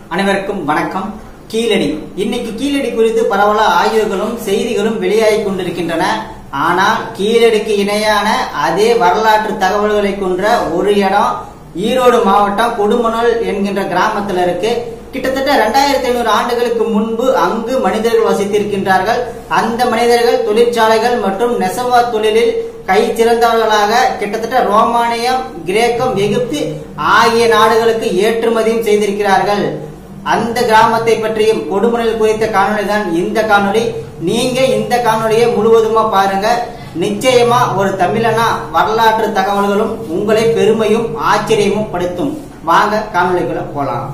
அனைவருக்கும் வணக்கம் கீழடி இன்னைக்கு கீழடி குறித்து பரவல ஆய்வுகளும் செய்திகளும் வெளியாகி கொண்டிருக்கின்றன ஆனால் கீழடிக்கு இணையான அதே வரலாற்று தகவல்களை கொன்ற ஒரு இடம் ஈரோடு மாவட்டம் கொடுமணல் என்கின்ற கிராமத்துல இருக்கு கிட்டத்தட்ட ரெண்டாயிரத்தி ஐநூறு ஆண்டுகளுக்கு முன்பு அங்கு மனிதர்கள் வசித்திருக்கின்றார்கள் அந்த மனிதர்கள் தொழிற்சாலைகள் மற்றும் நெசவா தொழிலில் கை சிறந்தவர்களாக கிட்டத்தட்ட ரோமானியம் கிரேக்கம் எகிப்து ஆகிய நாடுகளுக்கு ஏற்றுமதியும் செய்திருக்கிறார்கள் அந்த கிராமத்தை பற்றியும் கொடுமணல் குறித்த காணொளி தான் இந்த காணொளி நீங்க இந்த காணொளியை முழுவதுமா பாருங்க நிச்சயமா ஒரு தமிழனா வரலாற்று தகவல்களும் உங்களை பெருமையும் ஆச்சரியமும் படுத்தும் வாங்க காணொளிக்குள்ள போலாம்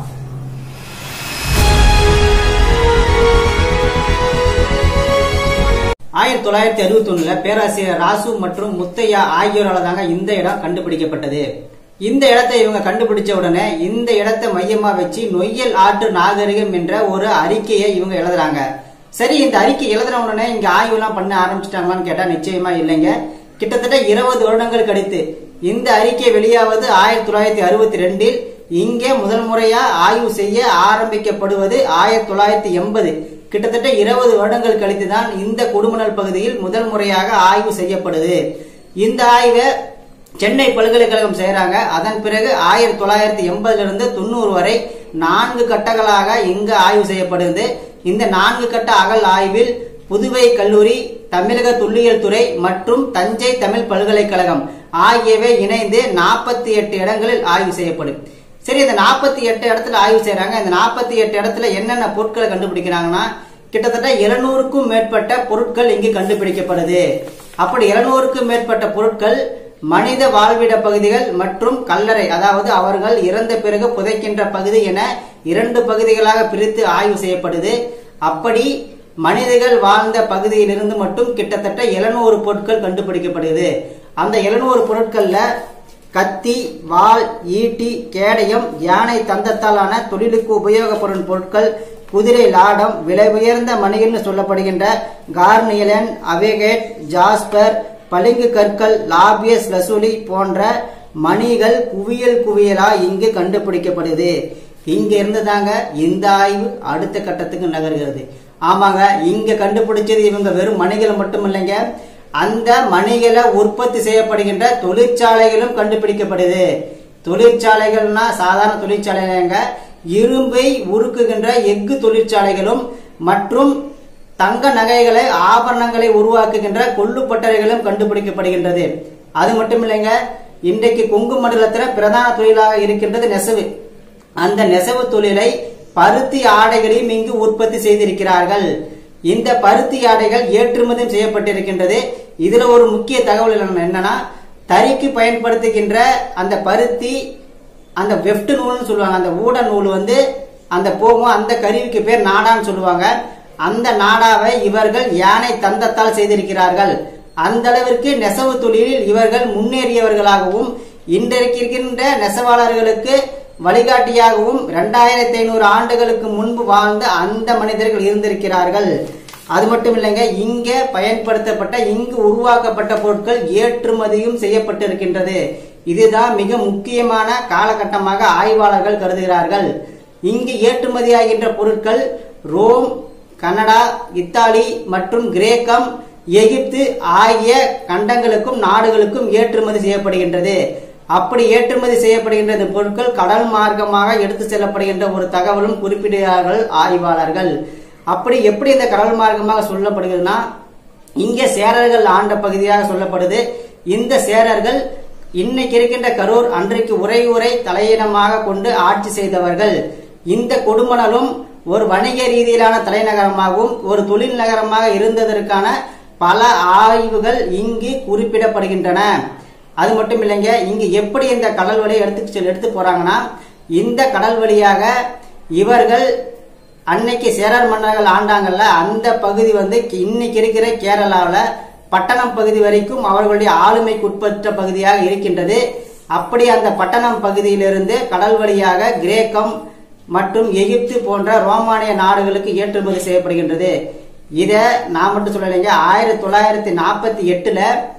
ஆயிரத்தி தொள்ளாயிரத்தி அறுபத்தி ஒண்ணுல பேராசிரியர் ராசு மற்றும் முத்தையா ஆகியோரால் தாங்க இந்த இடம் கண்டுபிடிக்கப்பட்டது இந்த இடத்தை இவங்க கண்டுபிடிச்ச உடனே இந்த இடத்தை மையமா வச்சு நொய்யல் ஆற்று நாகரிகம் என்ற ஒரு அறிக்கையை இவங்க எழுதுறாங்க சரி இந்த அறிக்கை எழுதுன உடனே இங்க ஆய்வு எல்லாம் பண்ண ஆரம்பிச்சிட்டாங்களான்னு கேட்டா நிச்சயமா இல்லைங்க கிட்டத்தட்ட இருபது வருடங்கள் கழித்து இந்த அறிக்கை வெளியாவது ஆயிரத்தி தொள்ளாயிரத்தி அறுபத்தி ரெண்டில் இங்கே முதல் முறையா ஆய்வு செய்ய ஆரம்பிக்கப்படுவது ஆயிரத்தி தொள்ளாயிரத்தி எண்பது கிட்டத்தட்ட இருபது வருடங்கள் கழித்து தான் இந்த கொடுமணல் பகுதியில் முதல் முறையாக ஆய்வு செய்யப்படுது இந்த ஆய்வை சென்னை பல்கலைக்கழகம் செய்யறாங்க அதன் பிறகு ஆயிரத்தி தொள்ளாயிரத்தி எண்பதுல இருந்து தொண்ணூறு வரை நான்கு கட்டங்களாக இங்கு ஆய்வு செய்யப்படுது இந்த நான்கு கட்ட அகல் ஆய்வில் புதுவை கல்லூரி தமிழக தொல்லியல் துறை மற்றும் தஞ்சை தமிழ் பல்கலைக்கழகம் ஆகியவை இணைந்து நாற்பத்தி எட்டு இடங்களில் ஆய்வு செய்யப்படும் சரி இந்த நாற்பத்தி எட்டு இடத்துல ஆய்வு செய்யறாங்க இந்த நாற்பத்தி எட்டு இடத்துல என்னென்ன பொருட்களை கண்டுபிடிக்கிறாங்கன்னா கிட்டத்தட்ட இருநூறுக்கும் மேற்பட்ட பொருட்கள் இங்கு கண்டுபிடிக்கப்படுது அப்படி இருநூறுக்கும் மேற்பட்ட பொருட்கள் மனித வாழ்விட பகுதிகள் மற்றும் கல்லறை அதாவது அவர்கள் இறந்த பிறகு புதைக்கின்ற பகுதி என இரண்டு பகுதிகளாக பிரித்து ஆய்வு செய்யப்படுது அப்படி மனிதர்கள் வாழ்ந்த பகுதியிலிருந்து மட்டும் கிட்டத்தட்ட எழுநூறு பொருட்கள் கண்டுபிடிக்கப்படுது அந்த எழுநூறு பொருட்கள்ல கத்தி வாள் ஈட்டி கேடயம் யானை தந்தத்தாலான தொழிலுக்கு உபயோகப்படும் பொருட்கள் குதிரை லாடம் விலை உயர்ந்த மணிகள்னு சொல்லப்படுகின்ற கார்னியலன் அவேகேட் ஜாஸ்பர் பளிங்கு கற்கள் லாபியஸ் லசூலி போன்ற மணிகள் குவியல் குவியலா இங்கு கண்டுபிடிக்கப்படுது இங்க இருந்து தாங்க இந்த ஆய்வு அடுத்த கட்டத்துக்கு நகர்கிறது ஆமாங்க இங்க கண்டுபிடிச்சது இவங்க வெறும் மணிகள் மட்டும் இல்லைங்க அந்த மணிகளை உற்பத்தி செய்யப்படுகின்ற தொழிற்சாலைகளும் கண்டுபிடிக்கப்படுது தொழிற்சாலைகள்னா சாதாரண தொழிற்சாலைங்க இரும்பை உருக்குகின்ற எஃகு தொழிற்சாலைகளும் மற்றும் தங்க நகைகளை ஆபரணங்களை உருவாக்குகின்ற கொள்ளுப்பட்டறைகளும் கண்டுபிடிக்கப்படுகின்றது அது மட்டும் இல்லைங்க இன்றைக்கு கொங்கு மண்டலத்தில் பிரதான தொழிலாக இருக்கின்றது நெசவு அந்த நெசவு தொழிலை பருத்தி ஆடைகளையும் இங்கு உற்பத்தி செய்திருக்கிறார்கள் இந்த பருத்தி ஆடைகள் ஏற்றுமதியும் செய்யப்பட்டிருக்கின்றது இதுல ஒரு முக்கிய தகவல் என்னன்னா தறிக்கு பயன்படுத்துகின்ற அந்த பருத்தி அந்த வெஃப்ட் நூல்னு சொல்லுவாங்க அந்த ஊட நூல் வந்து அந்த போகும் அந்த கருவிக்கு பேர் நாடான்னு சொல்லுவாங்க அந்த நாடாவை இவர்கள் யானை தந்தத்தால் செய்திருக்கிறார்கள் அந்த அளவிற்கு நெசவு தொழிலில் இவர்கள் முன்னேறியவர்களாகவும் இன்றைக்கு இருக்கின்ற நெசவாளர்களுக்கு வழிகாட்டியாகவும் இரண்டாயிரத்தி ஐநூறு ஆண்டுகளுக்கு முன்பு வாழ்ந்த அந்த மனிதர்கள் இருந்திருக்கிறார்கள் அது மட்டும் இல்லைங்க இங்க பயன்படுத்தப்பட்ட இங்கு உருவாக்கப்பட்ட பொருட்கள் ஏற்றுமதியும் செய்யப்பட்டிருக்கின்றது இதுதான் மிக முக்கியமான காலகட்டமாக ஆய்வாளர்கள் கருதுகிறார்கள் இங்கு ஏற்றுமதியாகின்ற பொருட்கள் ரோம் கனடா இத்தாலி மற்றும் கிரேக்கம் எகிப்து ஆகிய கண்டங்களுக்கும் நாடுகளுக்கும் ஏற்றுமதி செய்யப்படுகின்றது அப்படி ஏற்றுமதி செய்யப்படுகின்ற பொருட்கள் கடல் மார்க்கமாக எடுத்து செல்லப்படுகின்ற ஒரு தகவலும் குறிப்பிடுகிறார்கள் ஆய்வாளர்கள் அப்படி எப்படி இந்த கடல் மார்க்கமாக சொல்லப்படுகிறதுனா இங்க சேரர்கள் ஆண்ட பகுதியாக சொல்லப்படுது இந்த சேரர்கள் இன்னைக்கு இருக்கின்ற கரூர் அன்றைக்கு உரை உரை தலையிடமாக கொண்டு ஆட்சி செய்தவர்கள் இந்த கொடுமணலும் ஒரு வணிக ரீதியிலான தலைநகரமாகவும் ஒரு தொழில் நகரமாக இருந்ததற்கான பல ஆய்வுகள் இங்கு குறிப்பிடப்படுகின்றன அது மட்டும் இல்லைங்க இங்கு எப்படி இந்த கடல் வழியை எடுத்து எடுத்து போறாங்கன்னா இந்த கடல் வழியாக இவர்கள் அன்னைக்கு சேரர் மன்னர்கள் ஆண்டாங்கல்ல அந்த பகுதி வந்து இன்னைக்கு இருக்கிற கேரளாவில் பட்டணம் பகுதி வரைக்கும் அவர்களுடைய ஆளுமைக்கு உட்பட்ட பகுதியாக இருக்கின்றது அப்படி அந்த பட்டணம் பகுதியிலிருந்து கடல் வழியாக கிரேக்கம் மற்றும் எகிப்து போன்ற ரோமானிய நாடுகளுக்கு ஏற்றுமதி செய்யப்படுகின்றது இத நான் மட்டும் சொல்லலைங்க ஆயிரத்தி தொள்ளாயிரத்தி நாற்பத்தி எட்டுல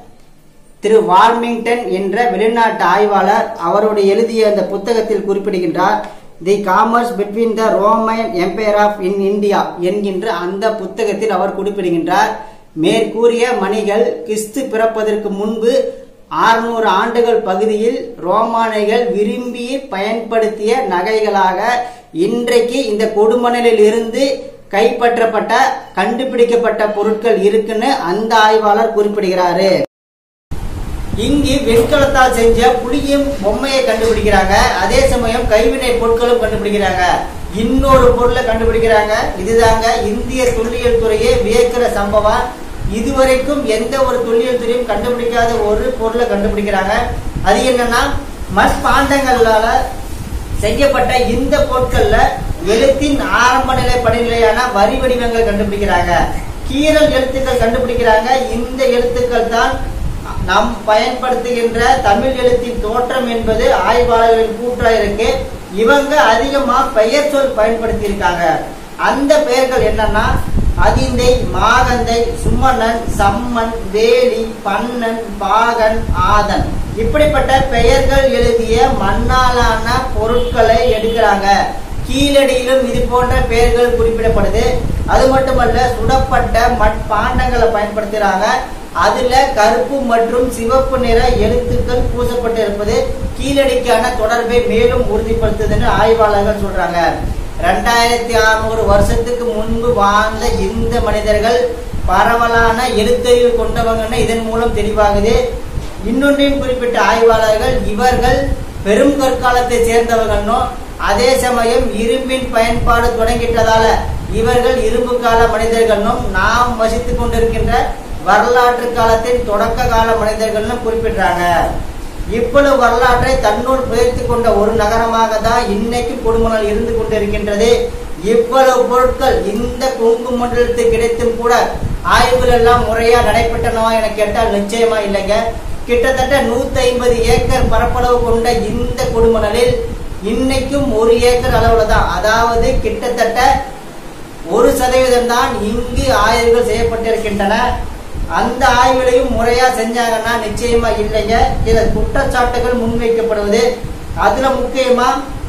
திரு வார்மிங்டன் என்ற வெளிநாட்டு ஆய்வாளர் அவருடைய எழுதிய அந்த புத்தகத்தில் குறிப்பிடுகின்றார் the commerce between the Roman empire of in India என்கின்ற அந்த புத்தகத்தில் அவர் குறிப்பிடுகின்றார் மேற்கூறிய மணிகள் கிறிஸ்து பிறப்பதற்கு முன்பு ஆறுநூறு ஆண்டுகள் பகுதியில் ரோமானிகள் விரும்பி பயன்படுத்திய நகைகளாக இன்றைக்கு இந்த கொடுமணலில் இருந்து கைப்பற்றப்பட்ட கண்டுபிடிக்கப்பட்ட பொருட்கள் இருக்குன்னு அந்த ஆய்வாளர் குறிப்பிடுகிறாரு இங்கு வெண்கலத்தால் செஞ்ச புளியும் பொம்மையை கண்டுபிடிக்கிறாங்க அதே சமயம் கைவினை பொருட்களும் கண்டுபிடிக்கிறாங்க இன்னொரு பொருளை கண்டுபிடிக்கிறாங்க இதுதாங்க இந்திய தொல்லியல் துறையே வியக்கிற சம்பவம் இதுவரைக்கும் எந்த ஒரு தொல்லியல் துறையும் கண்டுபிடிக்காத ஒரு பொருளை கண்டுபிடிக்கிறாங்க அது என்னன்னா மண்பாண்டங்களால செய்யப்பட்ட இந்த பொருட்கள்ல எழுத்தின் ஆரம்ப நிலை படிநிலையான வரி வடிவங்கள் கண்டுபிடிக்கிறாங்க கீரல் எழுத்துக்கள் கண்டுபிடிக்கிறாங்க இந்த எழுத்துக்கள் தான் நாம் பயன்படுத்துகின்ற தமிழ் எழுத்தின் தோற்றம் என்பது ஆய்வாளர்களின் கூற்றா இருக்கு இவங்க அதிகமா பெயர் சொல் பயன்படுத்தி இருக்காங்க அந்த பெயர்கள் என்னன்னா அதிந்தை மாகந்தை சுமணன் சம்மன் வேலி பன்னன் பாகன் ஆதன் இப்படிப்பட்ட பெயர்கள் எழுதிய மண்ணாலான பொருட்களை எடுக்கிறாங்க கீழடியிலும் இது போன்ற பெயர்கள் குறிப்பிடப்படுது அது மட்டுமல்ல சுடப்பட்ட மட்பாண்டங்களை பயன்படுத்துறாங்க அதுல கருப்பு மற்றும் சிவப்பு நிற எழுத்துக்கள் பூசப்பட்டு இருப்பது கீழடிக்கான தொடர்பை மேலும் உறுதிப்படுத்துதுன்னு ஆய்வாளர்கள் சொல்றாங்க ரெண்டாயிரத்தி அறுநூறு வருஷத்துக்கு முன்பு வாழ்ந்த இந்த மனிதர்கள் பரவலான எழுத்தறிவு கொண்டவங்கன்னு இதன் மூலம் தெளிவாகுது இன்னொன்றையும் குறிப்பிட்ட ஆய்வாளர்கள் இவர்கள் பெரும் கற்காலத்தை சேர்ந்தவர்களும் அதே சமயம் இரும்பின் பயன்பாடு தொடங்கிட்டதால இவர்கள் இரும்பு கால மனிதர்களும் நாம் வசித்துக் கொண்டிருக்கின்ற வரலாற்று காலத்தின் தொடக்க கால மனிதர்கள்னு குறிப்பிடுறாங்க இவ்வளவு வரலாற்றை தன்னுள் புதைத்து கொண்ட ஒரு நகரமாக தான் இன்னைக்கு கொடுமணல் இருந்து கொண்டிருக்கின்றது இவ்வளவு பொருட்கள் இந்த கொங்கு மண்டலத்துக்கு கிடைத்தும் கூட ஆய்வுகள் எல்லாம் முறையா நடைபெற்றனவா என கேட்டால் நிச்சயமா இல்லைங்க கிட்டத்தட்ட நூத்தி ஐம்பது ஏக்கர் பரப்பளவு கொண்ட இந்த கொடுமணலில் இன்னைக்கும் ஒரு ஏக்கர் அளவுல தான் அதாவது கிட்டத்தட்ட ஒரு சதவீதம் தான் இங்கு ஆய்வுகள் செய்யப்பட்டிருக்கின்றன அந்த ஆய்வுகளையும் முறையா செஞ்சாங்கன்னா நிச்சயமா இல்லைங்க சில குற்றச்சாட்டுகள் முன்வைக்கப்படுவது அதுல முக்கியமா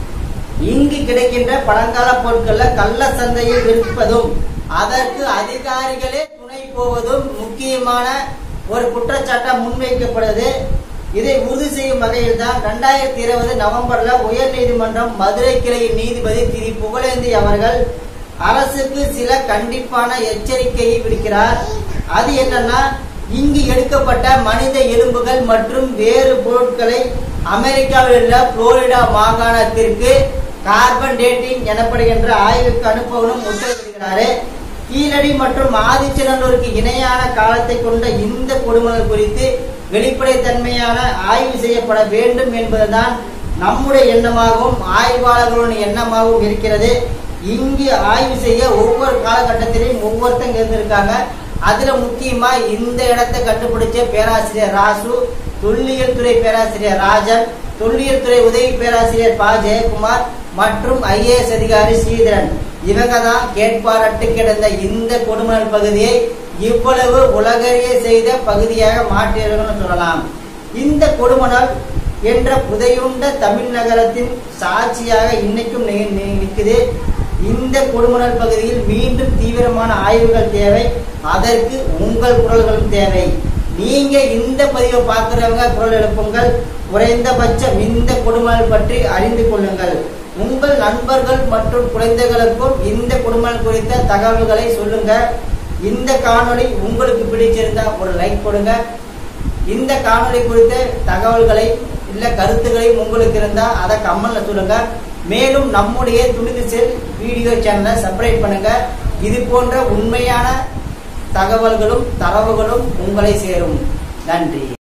இங்கு கிடைக்கின்ற பழங்கால பொருட்கள்ல கள்ள சந்தையில் விற்பதும் அதற்கு அதிகாரிகளே துணை போவதும் முக்கியமான ஒரு குற்றச்சாட்டா முன்வைக்கப்படுது இதை உறுதி செய்யும் வகையில் தான் ரெண்டாயிரத்தி இருபது நவம்பர்ல உயர் நீதிமன்றம் மதுரை கிளையின் நீதிபதி திரு புகழேந்தி அவர்கள் அரசுக்கு சில கண்டிப்பான எச்சரிக்கையை விடுக்கிறார் அது என்னன்னா இங்கு எடுக்கப்பட்ட மனித எலும்புகள் மற்றும் வேறு பொருட்களை அமெரிக்காவில் உள்ள புளோரிடா மாகாணத்திற்கு கார்பன் டேட்டிங் எனப்படுகின்ற ஆய்வுக்கு அனுப்பவும் உத்தரவிடுகிறாரு கீழடி மற்றும் ஆதிச்சநல்லூருக்கு இணையான காலத்தை கொண்ட இந்த கொடுமணல் குறித்து வெளிப்படைத்தன்மையான ஆய்வு செய்யப்பட வேண்டும் என்பதுதான் நம்முடைய எண்ணமாகவும் ஆய்வாளர்களுடைய எண்ணமாகவும் இருக்கிறது இங்கு ஆய்வு செய்ய ஒவ்வொரு காலகட்டத்திலையும் ஒவ்வொருத்தங்க இருந்திருக்காங்க அதுல முக்கியமா இந்த இடத்தை கண்டுபிடிச்ச பேராசிரியர் ராசு தொல்லியல் துறை பேராசிரியர் ராஜன் தொல்லியல் துறை உதவி பேராசிரியர் ப ஜெயக்குமார் மற்றும் ஐஏஎஸ் அதிகாரி ஸ்ரீதரன் இவங்க தான் கேட்பாரட்டு கிடந்த இந்த கொடுமணல் பகுதியை இவ்வளவு உலகையே செய்த பகுதியாக மாற்றியவர்கள் சொல்லலாம் இந்த கொடுமணல் என்ற புதையுண்ட தமிழ் நகரத்தின் சாட்சியாக இன்னைக்கும் நி- நி- நிற்குது இந்த கொடுமணல் பகுதியில் மீண்டும் தீவிரமான ஆய்வுகள் தேவை அதற்கு உங்கள் குரல்களும் தேவை நீங்க இந்த பதிவை பார்க்கிறவங்க குரல் எழுப்புங்கள் குறைந்தபட்சம் இந்த கொடுமணல் பற்றி அறிந்து கொள்ளுங்கள் உங்கள் நண்பர்கள் மற்றும் குழந்தைகளுக்கும் இந்த கொடுமணல் குறித்த தகவல்களை சொல்லுங்க இந்த காணொளி உங்களுக்கு பிடிச்சிருந்தா ஒரு லைக் கொடுங்க இந்த காணொளி குறித்த தகவல்களை இல்ல கருத்துக்களையும் உங்களுக்கு இருந்தா அதை கமெண்ட்ல சொல்லுங்க மேலும் நம்முடைய துணிது செல் வீடியோ சேனலை சப்ஸ்கிரைப் பண்ணுங்க இது போன்ற உண்மையான தகவல்களும் தரவுகளும் உங்களை சேரும் நன்றி